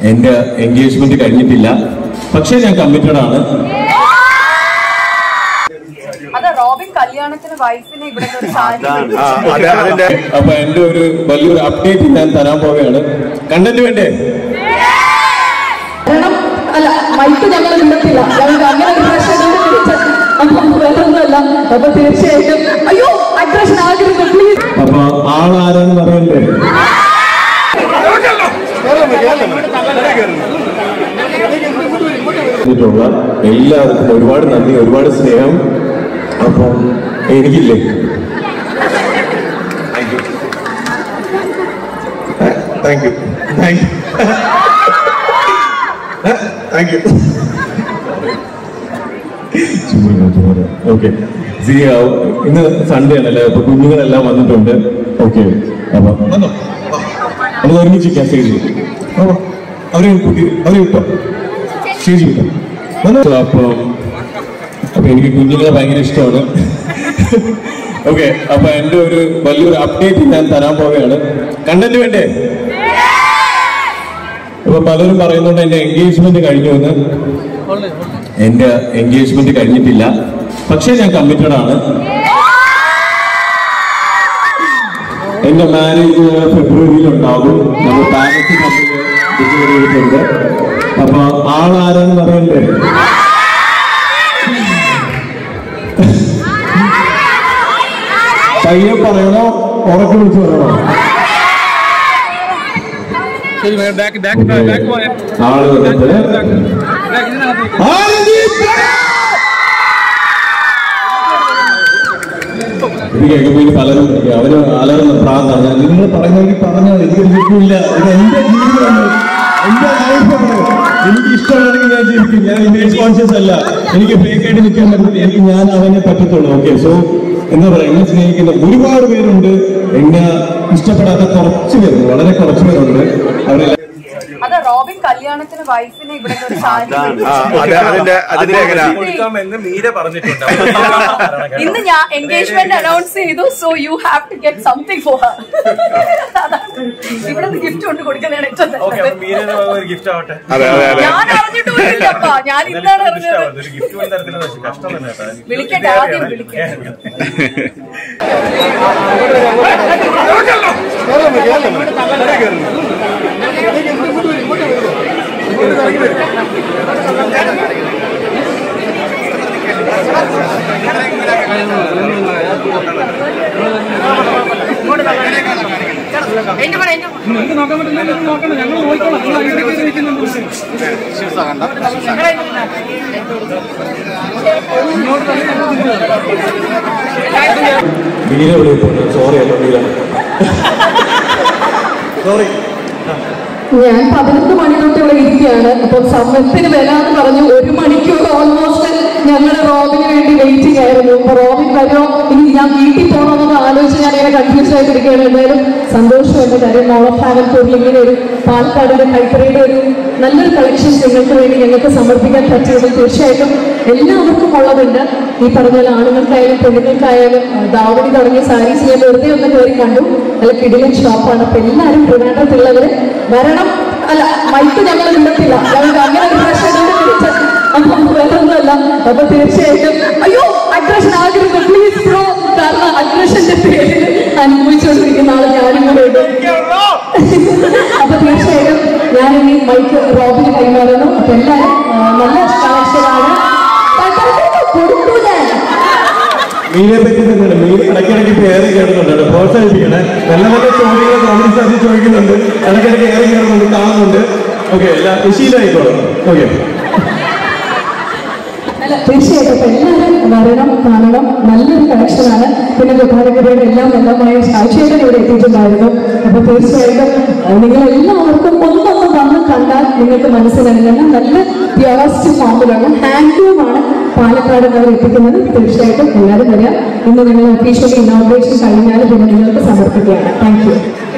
എന്റെ എൻഗേജ്മെന്റ് കഴിഞ്ഞിട്ടില്ല പക്ഷേ ഞാൻ കമ്മിറ്റഡ് ആണ് അത് റോബിൻ കല്യാണത്തിന് വൈഫിനെ ഇവിടെ ഒരു സാരി ആ, അതെ, അതിന്റെ അപ്പൊ എന്റെ ഒരു വലിയൊരു അപ്ഡേറ്റ് ഞാൻ തരാൻ പോവുകയാണ് കണ്ടന്റ് വേണ്ടേ കാരണം അല്ല മൈക്ക് ഞങ്ങൾ വിടത്തില്ല ഞങ്ങൾക്ക് അങ്ങനെ ഒരു പ്രശ്നം അപ്പം വേറൊന്നുമല്ല അപ്പൊ തീർച്ചയായിട്ടും അയ്യോ അഗ്രഷൻ ആകരുത് പ്ലീസ് അപ്പൊ ആളാരാന്ന് പറയണ്ടേ ിട്ടുള്ള എല്ലാവർക്കും ഒരുപാട് നന്ദി ഒരുപാട് സ്നേഹം അപ്പം എനിക്കില്ലേ thank you thank you thank you okay ഇന്ന് സൺഡേ ആണല്ലേ അപ്പൊ കുഞ്ഞുങ്ങളെല്ലാം വന്നിട്ടുണ്ട് ഓക്കെ അപ്പൊ വന്നോ നമുക്ക് ഒരുമിച്ചിരിക്കാം സ്റ്റേജിൽ അവരെ കൂട്ടി അവരെ വിട്ടോ സ്റ്റേജിൽ വിട്ടോ വന്നോ അപ്പൊ അപ്പൊ എനിക്ക് കുഞ്ഞുങ്ങളെ ഭയങ്കര ഇഷ്ടമാണ് ഓക്കെ അപ്പൊ എന്റെ ഒരു വലിയൊരു അപ്ഡേറ്റ് ഞാൻ തരാൻ പോവുകയാണ് കണ്ടന്റ് വേണ്ടേ അപ്പൊ പലരും പറയുന്നുണ്ട് എന്റെ എൻഗേജ്മെന്റ് കഴിഞ്ഞു എന്ന് എന്റെ എൻഗേജ്മെന്റ് കഴിഞ്ഞിട്ടില്ല പക്ഷേ ഞാൻ കമ്മിറ്റഡ് ആണ് എന്റെ മാരേജ് ഫെബ്രുവരിയിൽ ഉണ്ടാകും നമ്മൾ പാരന്റ് തമ്മിൽ ഡിഗ്രി ചെയ്തിട്ടുണ്ട് അപ്പൊ ആളാരാന്ന് പറയണ്ടേ പയ്യെ പറയണോ ഉറക്കെ വിളിച്ച് പറയണോ ശരി ബാക്ക് ബാക്ക് ബാക്ക് പോയ ആള് വന്നിട്ട് ആരംഭിക്കാം! ഇത് കേൾക്കുമ്പോൾ ഇനി പലരും വിളിക്കും. അവര് അലറുന്ന പ്രാന്താണ് ഞാൻ നിങ്ങൾ പറഞ്ഞെങ്കിൽ പറഞ്ഞാൽ എനിക്ക് നിൽക്കില്ല ഇത് എന്റെ ജീവിതമാണ് എന്റെ ലൈഫാണ് എനിക്ക് ഇഷ്ടമാണെങ്കിൽ ഞാൻ ജീവിക്കും ഞാൻ ഇമേജ് കോൺഷ്യസ് അല്ല എനിക്ക് ഫേക്ക് ആയിട്ട് നിൽക്കാൻ പറ്റില്ല എനിക്ക് ഞാൻ അവനെ പറ്റത്തുള്ളൂ ഓക്കെ സോ എന്താ പറയാ എന്നെ സ്നേഹിക്കുന്ന ഒരുപാട് പേരുണ്ട് എന്നെ ഇഷ്ടപ്പെടാത്ത കുറച്ച് പേരുണ്ട് വളരെ കുറച്ച് പേരുണ്ട് അവരെല്ലാം അത് റോബിൻ കല്യാണത്തിന് വൈഫിനെ ഇവിടെ ഒരു സാരി ആ, അതെ, അതിന്റെ അതിന്റെ എങ്ങനെയാ കൊടുക്കാമെന്ന് മീര പറഞ്ഞിട്ടുണ്ട് ഇന്ന് ഞാൻ എൻഗേജ്മെന്റ് അനൗൺസ് ചെയ്തു so you have to get something for ഇവിടെ നിന്ന് ഗിഫ്റ്റ് കൊണ്ട് കൊടുക്കുന്നതാണ് ഏറ്റവും ഓക്കെ നല്ലത് അപ്പൊ മീര ഒരു ഗിഫ്റ്റ് ആവട്ടെ അതെ അതെ അതെ ഞാൻ അറിഞ്ഞിട്ട് പോയില്ലപ്പാ ഞാൻ ഇന്നാണ് അറിഞ്ഞത് ഒരു ഗിഫ്റ്റ് കൊണ്ട് തരത്തില്ല കഷ്ടം തന്നെ കേട്ടോ. വിളിക്കട്ടെ ആദ്യം വിളിക്കട്ടെ നിങ്ങൾക്ക് നോക്കാൻ പറ്റില്ല നിങ്ങൾ നോക്കണം ഞങ്ങൾ നോക്കണം നിങ്ങൾ അതിലേക്ക് ഇരിക്കുന്നുണ്ട് മീര വിളിക്കുന്നു സോറി അല്ല മീര സോറി ഞാൻ പതിനൊന്ന് മണി തൊട്ട് ഇവിടെ ഇരിക്കുകയാണ് അപ്പൊ സമയത്തിന് വില എന്ന് പറഞ്ഞു ഒരു മണിക്കൂർ ഓൾമോസ്റ്റ് ഞങ്ങൾ റോബിന് വേണ്ടി വെയിറ്റിംഗ് ആയിരുന്നു അപ്പൊ റോബിൻ വരുമോ ഇനി ഞാൻ വീട്ടിൽ പോകണമെന്നൊക്കെ ആലോചിച്ച് ഞാൻ ഇങ്ങനെ കൺഫ്യൂസ് ആയിട്ടിരിക്കുകയാണ് എന്തായാലും സന്തോഷമുണ്ട് കാര്യം മോൾ ഓഫ് ഹാവൽപൂരിൽ ഇങ്ങനെ ഒരു പാലക്കാടിന്റെ കൈത്തറിയുടെ ഒരു നല്ലൊരു കളക്ഷൻ നിങ്ങൾക്ക് വേണ്ടി ഞങ്ങൾക്ക് സമർപ്പിക്കാൻ പറ്റിയതിൽ തീർച്ചയായിട്ടും എല്ലാവർക്കും ഉള്ളതുണ്ട് ഈ പറഞ്ഞ പോലെ ആണുങ്ങൾക്കായാലും പെണ്ണുങ്ങൾക്കായാലും ആ, ദാവണി തുടങ്ങിയ സാരീസ് ഞാൻ വെറുതെ ഒന്ന് കയറി കണ്ടു നല്ല കിടിലൻ ഷോപ്പാണ് അപ്പൊ എല്ലാവരും ട്രിവാൻഡ്രത്തുള്ളവര് വരണം അല്ല മൈക്ക് ഞങ്ങൾ വിടത്തില്ല ഞങ്ങൾക്ക് അങ്ങനെ ഒരു പ്രശ്നം അപ്പം വേറൊന്നുമല്ല അപ്പൊ തീർച്ചയായിട്ടും അയ്യോ അഗ്രഷൻ ആകരുത് പ്ലീസ് ബ്രോ കാരണം അഗ്രഷന്റെ പേര് അനുഭവിച്ചുകൊണ്ടിരിക്കുന്ന ആള് ഞാനും കൂടെ ഉണ്ട് അപ്പൊ തീർച്ചയായിട്ടും ഞാൻ ഇനി മൈക്ക് റോബിന് കൈമാറുന്നു അപ്പൊ എല്ലാവരും ആ, നല്ല കളക്ഷനാണ് കൊടുക്കൂ ഞാൻ മീനെ പറ്റി തന്നെയാണ് മീൻ ഇടയ്ക്കിടയ്ക്ക് പേര് കേൾക്കുന്നുണ്ട് പ്രോത്സാഹിപ്പിക്കണേ നല്ല നല്ല ചോദ്യങ്ങൾ കോമഡി സാധി ചോദിക്കുന്നുണ്ട് ഇടയ്ക്കിടയ്ക്ക് ഏറെ കയറുന്നുണ്ട് കാണുന്നുണ്ട് ഓക്കെ എല്ലാ ശീലമായിക്കോളും ഓക്കെ അല്ല, തീർച്ചയായിട്ടും അപ്പൊ എല്ലാവരും വരണം കാണണം നല്ലൊരു കളക്ഷനാണ് പിന്നെ ഗോപാലകരയുടെ എല്ലാം എല്ലാമായ സാക്ഷിയുടെ ഇവിടെ എത്തിയിട്ടുണ്ടായിരുന്നു അപ്പൊ തീർച്ചയായിട്ടും അഹ് നിങ്ങൾ എല്ലാവർക്കും ഒന്നൊന്ന് വന്ന് കണ്ടാൽ നിങ്ങൾക്ക് മനസ്സിലാകുന്ന നല്ല പ്യോറസ്റ്റ് ഫോമിലാണ് ഹാൻഡ്ലൂമാണ് പാലക്കാട് അവർ എത്തിക്കുന്നത് തീർച്ചയായിട്ടും എല്ലാവരും വരിക ഇന്ന് നിങ്ങൾ ഒഫീഷ്യലി ഇനോഗ്രേഷൻ കഴിഞ്ഞാൽ പിന്നെ നിങ്ങൾക്ക് സമർപ്പിക്കുകയാണ് താങ്ക് യു